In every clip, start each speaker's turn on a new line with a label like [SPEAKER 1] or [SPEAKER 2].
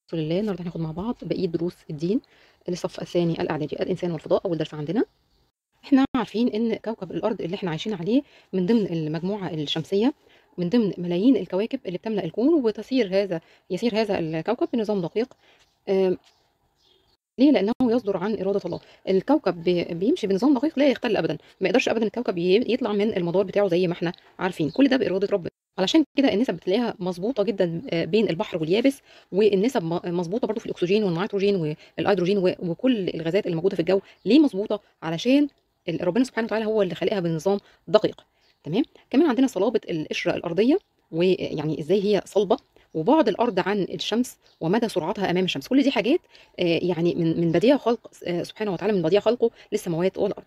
[SPEAKER 1] الحمد لله النهارده هناخد مع بعض بقيه دروس الدين للصف الثاني الاعدادي الانسان والفضاء اول درس عندنا احنا عارفين ان كوكب الارض اللي احنا عايشين عليه من ضمن المجموعه الشمسيه من ضمن ملايين الكواكب اللي بتملا الكون وتسير هذا يسير هذا الكوكب بنظام دقيق آم، ليه لانه يصدر عن اراده الله الكوكب بي- بيمشي بنظام دقيق لا يختل ابدا ما يقدرش ابدا الكوكب ي- يطلع من المدار بتاعه زي ما احنا عارفين كل ده باراده ربنا علشان كده النسب بتلاقيها مظبوطه جدا آه، بين البحر واليابس والنسب م- مظبوطه برضو في الاكسجين والنيتروجين والهيدروجين و- وكل الغازات اللي موجوده في الجو ليه مظبوطه علشان ال- ربنا سبحانه وتعالى هو اللي خالقها بنظام دقيق تمام كمان عندنا صلابه القشره الارضيه ويعني ازاي هي صلبه وبعد الارض عن الشمس ومدى سرعتها امام الشمس كل دي حاجات آه، يعني من من بديع خلق آه، سبحانه وتعالى من بديع خلقه للسماوات والارض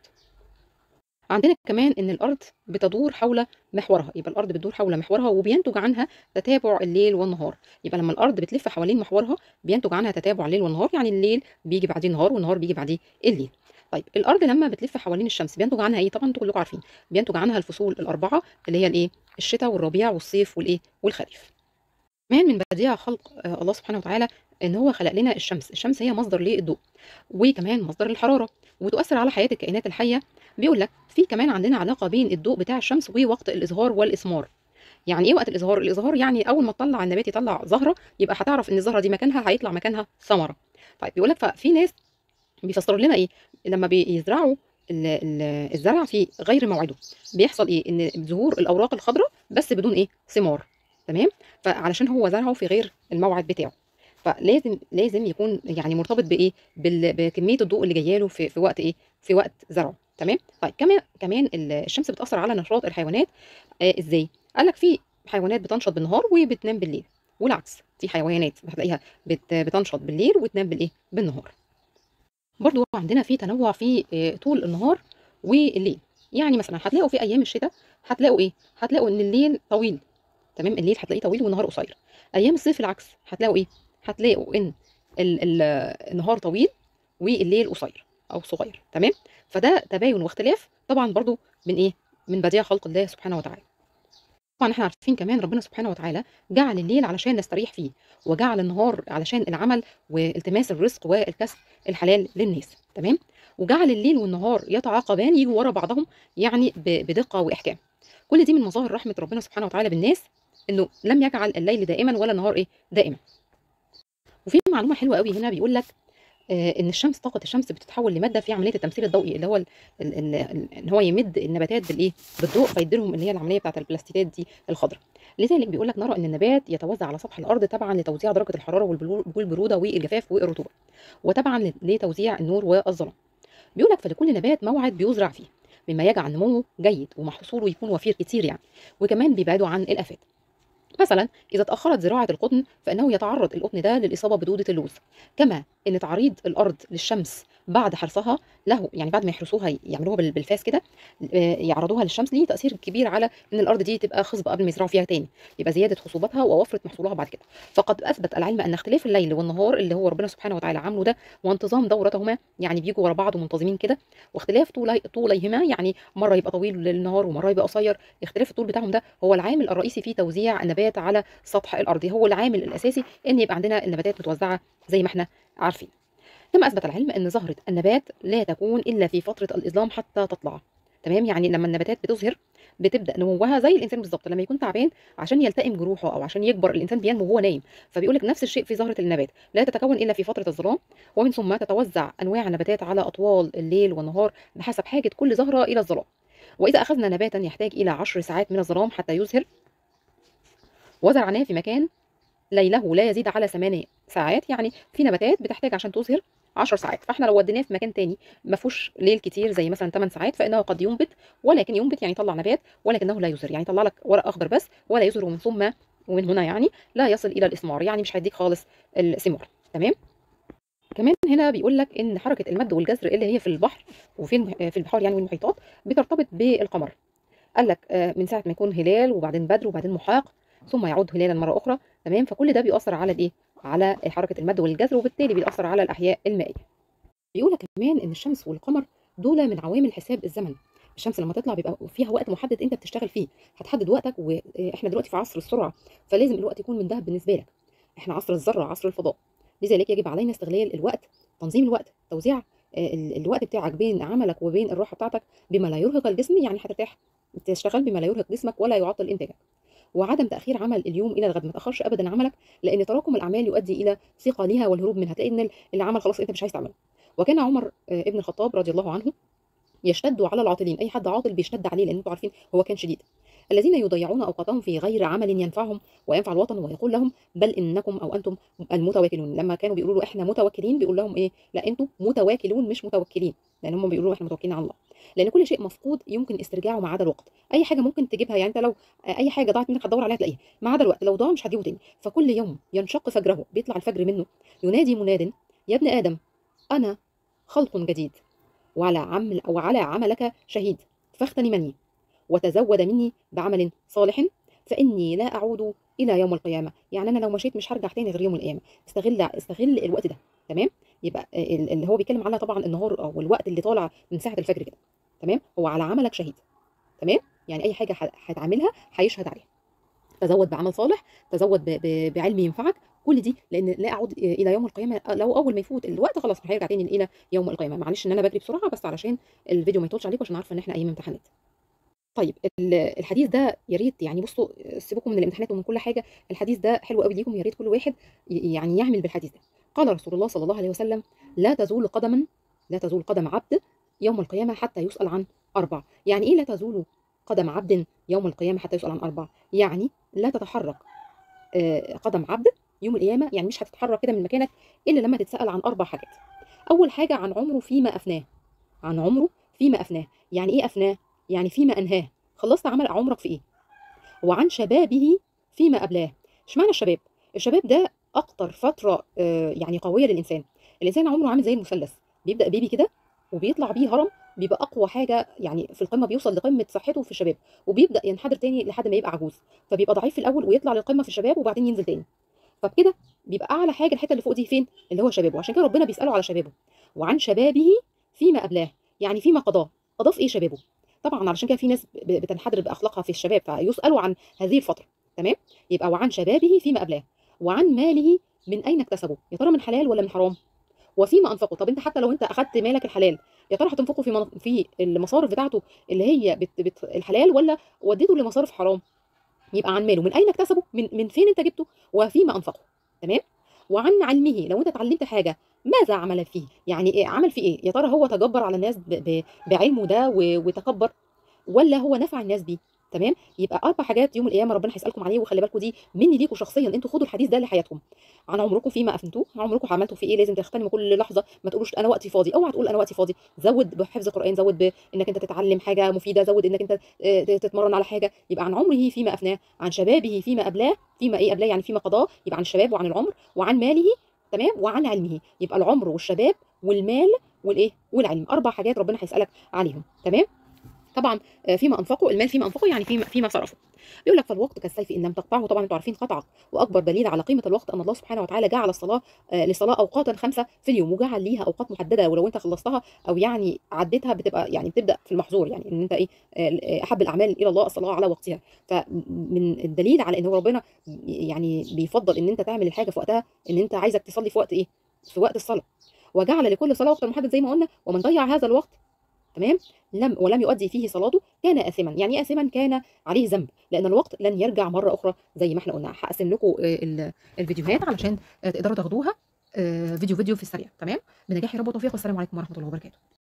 [SPEAKER 1] عندنا كمان ان الارض بتدور حول محورها يبقى الارض بتدور حول محورها وبينتج عنها تتابع الليل والنهار يبقى لما الارض بتلف حوالين محورها بينتج عنها تتابع الليل والنهار يعني الليل بيجي بعديه النهار والنهار بيجي بعديه الليل طيب الارض لما بتلف حوالين الشمس بينتج عنها ايه طبعا انتوا كلكم عارفين بينتج عنها الفصول الاربعه اللي هي الايه الشتاء والربيع والصيف والايه والخريف كمان من بديع خلق آه، الله سبحانه وتعالى ان هو خلق لنا الشمس الشمس هي مصدر للضوء وكمان مصدر للحراره وتؤثر على حياه الكائنات الحيه بيقول لك في كمان عندنا علاقه بين الضوء بتاع الشمس ووقت الازهار والاسمار يعني ايه وقت الازهار الازهار يعني اول ما تطلع النبات يطلع زهره يبقى هتعرف ان الزهره دي مكانها هيطلع مكانها ثمره طيب بيقول لك ففي ناس بيفسروا لنا ايه لما بيزرعوا ال- ال- الزرع في غير موعده بيحصل ايه ان ظهور الاوراق الخضراء بس بدون ايه ثمار تمام فعلشان هو زرعه في غير الموعد بتاعه فلازم لازم يكون يعني مرتبط بايه بال- بكميه الضوء اللي جايه له في, في وقت ايه في وقت زرعه تمام طيب كمان كمان ال- الشمس بتاثر على نشاط الحيوانات آه ازاي قال لك في حيوانات بتنشط بالنهار وبتنام بالليل والعكس في حيوانات هتلاقيها بت بتنشط بالليل وتنام بالايه بالنهار برضو عندنا في تنوع في آه، طول النهار والليل يعني مثلا هتلاقوا في ايام الشتاء هتلاقوا ايه هتلاقوا ان الليل طويل تمام الليل هتلاقيه طويل والنهار قصير ايام الصيف العكس هتلاقوا ايه هتلاقوا ان ال ال النهار طويل والليل قصير او صغير تمام فده تباين واختلاف طبعا برضو من ايه من بديع خلق الله سبحانه وتعالى طبعا احنا عارفين كمان ربنا سبحانه وتعالى جعل الليل علشان نستريح فيه وجعل النهار علشان العمل والتماس الرزق والكسب الحلال للناس تمام وجعل الليل والنهار يتعاقبان يجوا ورا بعضهم يعني ب- بدقه واحكام كل دي من مظاهر رحمه ربنا سبحانه وتعالى بالناس انه لم يجعل الليل دائما ولا النهار ايه دائما وفي معلومه حلوه قوي هنا بيقول لك آه، ان الشمس طاقه الشمس بتتحول لماده في عمليه التمثيل الضوئي اللي هو ال- ال- ال- ال- ان هو يمد النباتات بالايه بالضوء فيديلهم اللي هي العمليه بتاعه البلاستيدات دي الخضراء لذلك بيقول لك نرى ان النبات يتوزع على سطح الارض تبعا لتوزيع درجه الحراره والبلو- والبروده والجفاف والرطوبه وتبعا ل- لتوزيع النور والظلام بيقول لك فلكل نبات موعد بيزرع فيه مما يجعل نموه جيد ومحصوله يكون وفير كتير يعني وكمان بيبعدوا عن الافات مثلا اذا تاخرت زراعه القطن فانه يتعرض القطن ده للاصابه بدوده اللوز كما ان تعريض الارض للشمس بعد حرثها له يعني بعد ما يحرسوها يعملوها بال- بالفاس كده آه، يعرضوها للشمس ليه تاثير كبير على ان الارض دي تبقى خصبه قبل ما يزرعوا فيها تاني يبقى زياده خصوبتها ووفره محصولها بعد كده فقد اثبت العلم ان اختلاف الليل والنهار اللي هو ربنا سبحانه وتعالى عامله ده وانتظام دورتهما يعني بيجوا ورا بعض ومنتظمين كده واختلاف طولي طوليهما يعني مره يبقى طويل للنهار ومره يبقى قصير اختلاف الطول بتاعهم ده هو العامل الرئيسي في توزيع النبات على سطح الارض هو العامل الاساسي ان يبقى عندنا النباتات متوزعه زي ما احنا عارفين كما اثبت العلم ان زهره النبات لا تكون الا في فتره الاظلام حتى تطلع تمام يعني لما النباتات بتزهر بتبدا نموها زي الانسان بالظبط لما يكون تعبان عشان يلتئم جروحه او عشان يكبر الانسان بينمو وهو نايم فبيقول لك نفس الشيء في زهره النبات لا تتكون الا في فتره الظلام ومن ثم تتوزع انواع النباتات على اطوال الليل والنهار بحسب حاجه كل زهره الى الظلام واذا اخذنا نباتا يحتاج الى عشر ساعات من الظلام حتى يزهر وزرعناه في مكان ليله لا يزيد على ثمانية ساعات يعني في نباتات بتحتاج عشان تزهر 10 ساعات فاحنا لو وديناه في مكان تاني ما فيهوش ليل كتير زي مثلا 8 ساعات فانه قد ينبت ولكن ينبت يعني يطلع نبات ولكنه لا يزهر يعني يطلع لك ورق اخضر بس ولا يزهر ومن ثم ومن هنا يعني لا يصل الى الاثمار يعني مش هيديك خالص الثمار تمام كمان هنا بيقول لك ان حركه المد والجزر اللي هي في البحر وفي المح- في البحار يعني والمحيطات بترتبط بالقمر قال لك آه، من ساعه ما يكون هلال وبعدين بدر وبعدين محاق ثم يعود هلالا مره اخرى تمام فكل ده بيأثر على الايه على حركه المد والجزر وبالتالي بيأثر على الاحياء المائيه بيقول لك كمان ان الشمس والقمر دول من عوامل حساب الزمن الشمس لما تطلع بيبقى فيها وقت محدد انت بتشتغل فيه هتحدد وقتك واحنا دلوقتي في عصر السرعه فلازم الوقت يكون من دهب بالنسبه لك احنا عصر الذره عصر الفضاء لذلك يجب علينا استغلال الوقت تنظيم الوقت توزيع آه، ال- الوقت بتاعك بين عملك وبين الراحه بتاعتك بما لا يرهق الجسم يعني هترتاح تشتغل بما لا يرهق جسمك ولا يعطل انتاجك وعدم تاخير عمل اليوم الى الغد ما تاخرش ابدا عملك لان تراكم الاعمال يؤدي الى ثقلها والهروب منها تلاقي ان العمل خلاص انت مش عايز تعمله وكان عمر آه، ابن الخطاب رضي الله عنه يشتد على العاطلين اي حد عاطل بيشتد عليه لان انتوا عارفين هو كان شديد الذين يضيعون اوقاتهم في غير عمل ينفعهم وينفع الوطن ويقول لهم بل انكم او انتم المتواكلون لما كانوا بيقولوا له احنا متوكلين بيقول لهم ايه لا انتم متواكلون مش متوكلين لان هم بيقولوا له احنا متوكلين على الله لان كل شيء مفقود يمكن استرجاعه ما عدا الوقت اي حاجه ممكن تجيبها يعني انت لو اي حاجه ضاعت منك هتدور عليها تلاقيها ما عدا الوقت لو ضاع مش هتجيبه تاني فكل يوم ينشق فجره بيطلع الفجر منه ينادي مناد يا ابن ادم انا خلق جديد وعلى عمل او على عملك شهيد فاغتنمني وتزود مني بعمل صالح فاني لا اعود الى يوم القيامه يعني انا لو مشيت مش هرجع تاني غير يوم القيامه استغل استغل الوقت ده تمام يبقى ال- اللي هو بيتكلم عنها طبعا النهار او الوقت اللي طالع من ساعه الفجر كده تمام هو على عملك شهيد تمام يعني اي حاجه ه- هتعملها هيشهد عليها تزود بعمل صالح تزود ب- ب- بعلم ينفعك كل دي لان لا اعود الى يوم القيامه لو اول ما يفوت الوقت خلاص مش هيرجع تاني الى يوم القيامه معلش ان انا بجري بسرعه بس علشان الفيديو ما يطولش عليكم عشان عارفه ان احنا ايام امتحانات طيب ال- الحديث ده يا ريت يعني بصوا سيبكم من الامتحانات ومن كل حاجه الحديث ده حلو قوي ليكم يا ريت كل واحد ي- يعني يعمل بالحديث ده قال رسول الله صلى الله عليه وسلم لا تزول قدما لا تزول قدم عبد يوم القيامه حتى يسال عن اربع يعني ايه لا تزول قدم عبد يوم القيامه حتى يسال عن اربع يعني لا تتحرك آه، قدم عبد يوم القيامه يعني مش هتتحرك كده من مكانك الا لما تتسال عن اربع حاجات اول حاجه عن عمره فيما افناه عن عمره فيما افناه يعني ايه افناه يعني فيما انهاه خلصت عمل عمرك في ايه وعن شبابه فيما قبلاه اشمعنى الشباب الشباب ده اكتر فتره آه، يعني قويه للانسان الانسان عمره عامل زي المثلث بيبدا بيبي كده وبيطلع بيه هرم بيبقى اقوى حاجه يعني في القمه بيوصل لقمه صحته في الشباب وبيبدا ينحدر تاني لحد ما يبقى عجوز فبيبقى ضعيف في الاول ويطلع للقمه في الشباب وبعدين ينزل تاني فبكده بيبقى اعلى حاجه الحته اللي فوق دي فين اللي هو شبابه عشان كده ربنا بيساله على شبابه وعن شبابه فيما قبلاه يعني فيما قضاه قضاه في ايه شبابه طبعا علشان كده في ناس ب- بتنحدر باخلاقها في الشباب فيسالوا عن هذه الفتره تمام يبقى وعن شبابه فيما قبلاه وعن ماله من اين اكتسبه يا ترى من حلال ولا من حرام وفيما انفقه طب انت حتى لو انت اخدت مالك الحلال يا ترى هتنفقه في من- في المصارف بتاعته اللي هي بت بت الحلال ولا وديته لمصارف حرام يبقى عن ماله من اين اكتسبه من من فين انت جبته وفيما انفقه تمام وعن علمه لو انت اتعلمت حاجه ماذا عمل فيه يعني إيه عمل فيه ايه يا ترى هو تجبر على الناس ب ب بعلمه ده و- وتكبر ولا هو نفع الناس بيه تمام يبقى اربع حاجات يوم القيامه ربنا هيسالكم عليه وخلي بالكم دي مني ليكم شخصيا انتوا خدوا الحديث ده لحياتكم عن عمركم فيما افنتوه عن عمركم عملتوا فيه ايه لازم تغتنموا كل لحظه ما تقولوش انا وقتي فاضي اوعى تقول انا وقتي فاضي زود بحفظ القران زود بانك انت تتعلم حاجه مفيده زود انك انت آه، تتمرن على حاجه يبقى عن عمره فيما افناه عن شبابه فيما قبلاه فيما ايه قبلاه يعني فيما قضاه يبقى عن الشباب وعن العمر وعن ماله تمام وعن علمه يبقى العمر والشباب والمال والايه والعلم اربع حاجات ربنا هيسالك عليهم تمام طبعا آه، فيما انفقوا المال فيما انفقوا يعني فيما فيما صرفوا بيقول لك فالوقت كالسيف ان لم تقطعه طبعا انتوا عارفين قطعه واكبر دليل على قيمه الوقت ان الله سبحانه وتعالى جعل الصلاه آه، للصلاه اوقاتا خمسه في اليوم وجعل ليها اوقات محدده ولو انت خلصتها او يعني عديتها بتبقى يعني بتبدا في المحظور يعني ان انت ايه آه، احب الاعمال الى الله الصلاه على وقتها فمن الدليل على ان هو ربنا يعني بيفضل ان انت تعمل الحاجه في وقتها ان انت عايزك تصلي في وقت ايه في وقت الصلاه وجعل لكل صلاه وقتا محدد زي ما قلنا ومن ضيع هذا الوقت تمام لم ولم يؤدي فيه صلاته كان اثما يعني إيه اثما كان عليه ذنب لان الوقت لن يرجع مره اخرى زي ما احنا قلنا هقسم لكم آه، ال- الفيديوهات علشان آه، تقدروا تاخدوها آه، فيديو فيديو في السريع تمام بنجاح يا رب وتوفيق والسلام عليكم ورحمه الله وبركاته